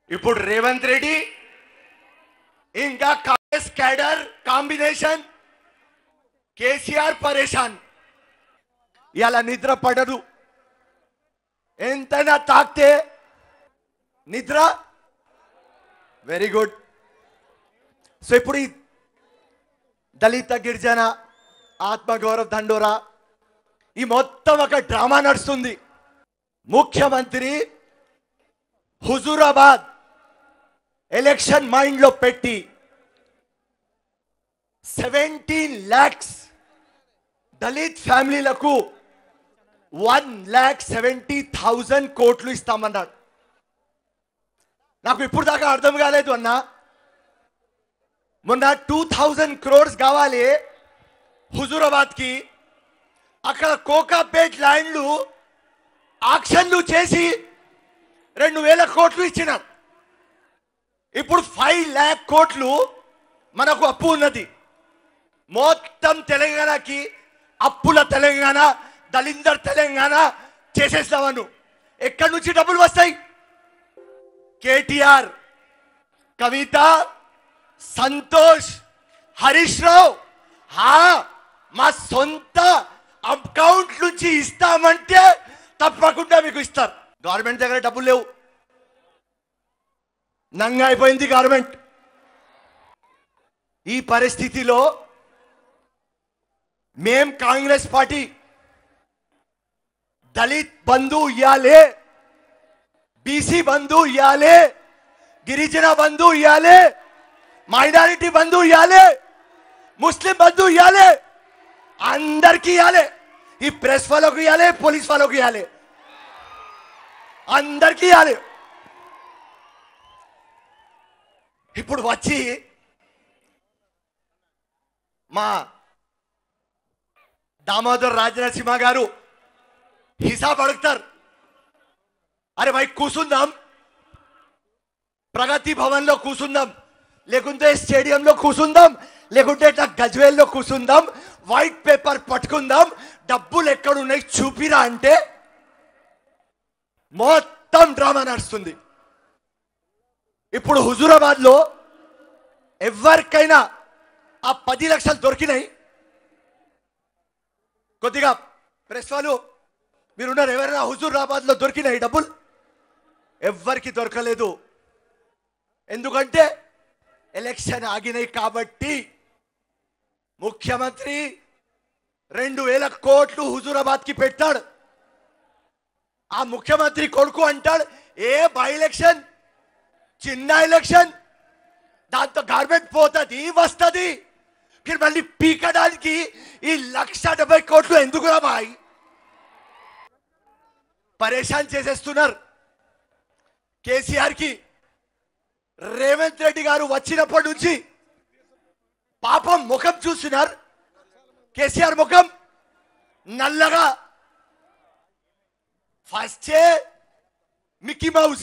ఇప్పుడు రేవంత్ రెడ్డి ఇంకా Congress cadre combination KCR పరేషాన్ ఇలా నిద్ర పడదు ఎంతైనా తాకితే నిద్ర వెరీ గుడ్ సో ఇప్పుడు ఈ దళిత గిరిజన ఆత్మగౌరవ దండోరా ఈ మొత్తం ఒక డ్రామా నడుస్తుంది ముఖ్యమంత్రి హుజూరాబాద్ ఎలక్షన్ మైండ్ లో పెట్టి సెవెంటీన్ ల్యాక్స్ దళిత్ ఫ్యామిలీలకు వన్ ల్యాక్ సెవెంటీ థౌజండ్ కోట్లు ఇస్తామన్నాడు నాకు ఇప్పుడు దాకా అర్థం కాలేదు అన్నా మొన్న టూ థౌజండ్ క్రోర్స్ కావాలి హుజూరాబాద్కి అక్కడ కోకాపేట్ ల్యాండ్లు ఆక్షన్లు చేసి రెండు వేల కోట్లు ఇచ్చినారు ఇప్పుడు ఫైవ్ ల్యాక్ కోట్లు మనకు అప్పు ఉన్నది మొత్తం తెలంగాణకి అప్పుల తెలంగాణ దళిందర్ తెలంగాణ చేసేస్తామను ఎక్కడి నుంచి డబ్బులు వస్తాయి కేటీఆర్ కవిత సంతోష్ హరీష్ రావు హా మా సొంత అకౌంట్ నుంచి ఇస్తామంటే తప్పకుండా మీకు ఇస్తారు గవర్నమెంట్ దగ్గర డబ్బులు లేవు నంగా అయిపోయింది గవర్నమెంట్ ఈ పరిస్థితిలో మేం కాంగ్రెస్ పార్టీ దళిత్ బంధు ఇవ్వాలి బీసీ బంధు ఇవ్వాలి గిరిజన బంధు ఇవ్వాలి మైనారిటీ బంధు ఇవ్వాలి ముస్లిం బంధు ఇవ్వాలి అందరికి ఇవ్వాలి ఈ ప్రెస్ వాళ్ళకి ఇవ్వాలి పోలీస్ వాళ్ళకి ఇవ్వాలి అందరికి ఇవ్వాలి ఇప్పుడు వచ్చి మా దామోదర్ రాజనరసింహ గారు హిసాబ్ అడుగుతారు అరే భాయ్ కూసుందాం ప్రగతి భవన్లో కూసుందాం లేకుంటే స్టేడియంలో కూసుందాం లేకుంటే ఇట్లా గజ్వేల్లో కూసుందాం వైట్ పేపర్ పట్టుకుందాం డబ్బులు ఎక్కడున్నాయి చూపిరా అంటే మొత్తం డ్రామా నడుస్తుంది ఇప్పుడు హుజూరాబాద్ లో ఎవరికైనా ఆ పది లక్షలు దొరికినాయి కొద్దిగా ప్రెస్ వాళ్ళు మీరున్నారు ఎవరైనా హుజూరాబాద్ లో దొరికినాయి డబ్బులు ఎవ్వరికి దొరకలేదు ఎందుకంటే ఎలక్షన్ ఆగినాయి కాబట్టి ముఖ్యమంత్రి రెండు వేల కోట్లు హుజూరాబాద్ కి పెట్టాడు ఆ ముఖ్యమంత్రి కొడుకు అంటాడు ఏ బై ఎలక్షన్ చిన్న ఎలక్షన్ దాంతో గవర్నమెంట్ పోతుంది వస్తుంది మీరు మళ్ళీ పీకడానికి ఈ లక్ష డెబ్బై కోట్లు ఎందుకు బాయ్ పరేషాన్ చేసేస్తున్నారు కేసీఆర్ కి రేవంత్ రెడ్డి గారు వచ్చినప్పటి నుంచి పాపం ముఖం చూస్తున్నారు కేసీఆర్ ముఖం నల్లగా ఫస్టే మిక్కీ మౌస్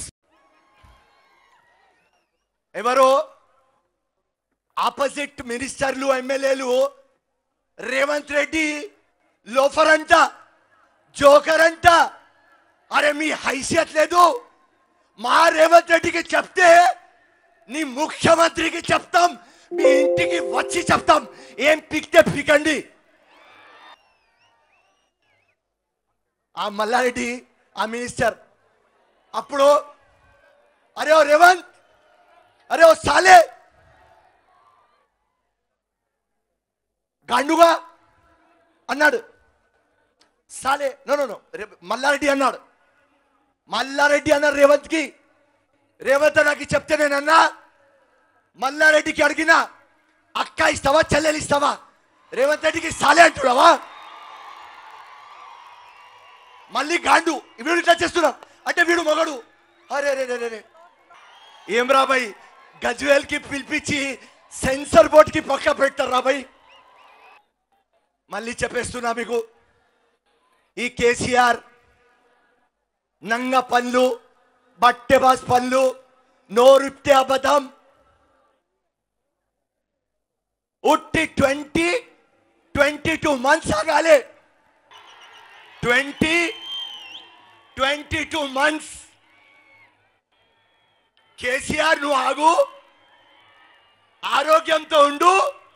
ఎవరో ఆపోజిట్ మినిస్టర్లు ఎమ్మెల్యేలు రేవంత్ రెడ్డి లోఫర్ అంట జోకర్ అంట అరే మీ హైసియత్ లేదు మా రేవంత్ రెడ్డికి చెప్తే నీ ముఖ్యమంత్రికి చెప్తాం మీ ఇంటికి వచ్చి చెప్తాం ఏం పిక్తే పికండి ఆ మల్లారెడ్డి ఆ మినిస్టర్ అప్పుడు అరే ఓ రేవంత్ అరే ఓ సాలే గాండుగా అన్నాడు సాలే నో నో నో రే- మల్లారెడ్డి అన్నాడు మల్లారెడ్డి అన్నారు రేవంత్ కి రేవంత్ నాకు చెప్తే నేనన్నా మల్లారెడ్డికి అడిగినా అక్క ఇస్తావా చెల్లెలు ఇస్తావా రేవంత్ రెడ్డికి సాలే అంటున్నావా మళ్ళీ గాండు వీడు ఇట్లా చేస్తున్నా అంటే వీడు మగడు అరే రే రే రే ఏం రాబాయ్ గజ్వేల్ కి పిలిపించి సెన్సర్ బోర్డ్ కి పక్క పెట్టారు రాబాయ్ మళ్ళీ చెప్పేస్తున్నా మీకు ఈ కేసీఆర్ నంగ పనులు బట్టెబాస్ పనులు నోరిప్తే అబద్ధం ఉట్టి ట్వంటీ ట్వంటీ టూ మంత్స్ ఆగాలి twenty twenty two months KCR నువ్వు ఆగు ఆరోగ్యంతో ఉండు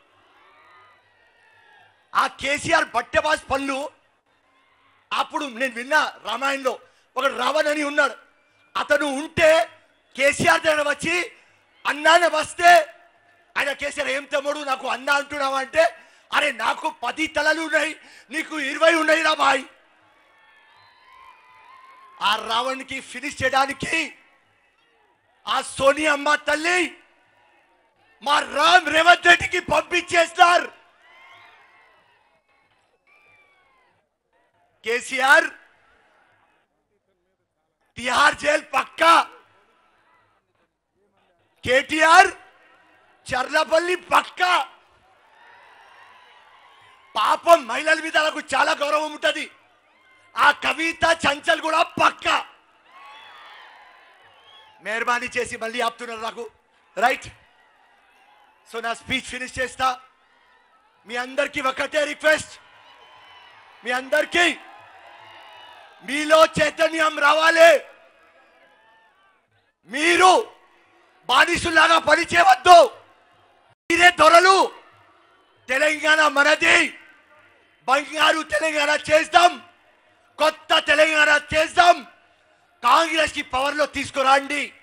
ఆ కేసీఆర్ బట్టెబాస్ పనులు అప్పుడు నేను విన్నా రామాయణంలో ఒకడు రావణ్ అని ఉన్నాడు అతను ఉంటే కేసీఆర్ దగ్గర వచ్చి అన్నానే వస్తే ఆయన కేసీఆర్ ఏం తమ్ముడు నాకు అన్న అంటున్నావు అంటే అరే నాకు పది తలలు ఉన్నాయి నీకు ఇరవై ఉన్నాయి రా బాయ్ ఆ రావణ్కి ఫినిష్ చేయడానికి ఆ సోనియమ్మ తల్లి మా రామ్ రేవంత్ రెడ్డికి పంపించేస్తారు కేసీఆర్ తిహార్ జైల్ పక్కా కేటీఆర్ చర్లపల్లి పక్కా పాపం మహిళల మీద నాకు చాలా గౌరవం ఉంటుంది ఆ కవిత చంచల్ కూడా పక్కా మెహర్బానీ చేసి మళ్ళీ ఆపుతున్నారు నాకు రైట్ సో నా స్పీచ్ ఫినిష్ చేస్తా మీ అందరికీ ఒకటే రిక్వెస్ట్ మీ అందరికీ మీలో చైతన్యం రావాలి మీరు బానిసులాగా పని చేయవద్దు మీరే దొరలు తెలంగాణ మనది బంగారు తెలంగాణ చేద్దాం కొత్త తెలంగాణ చేద్దాం కాంగ్రెస్ కి పవర్ లో తీసుకురండి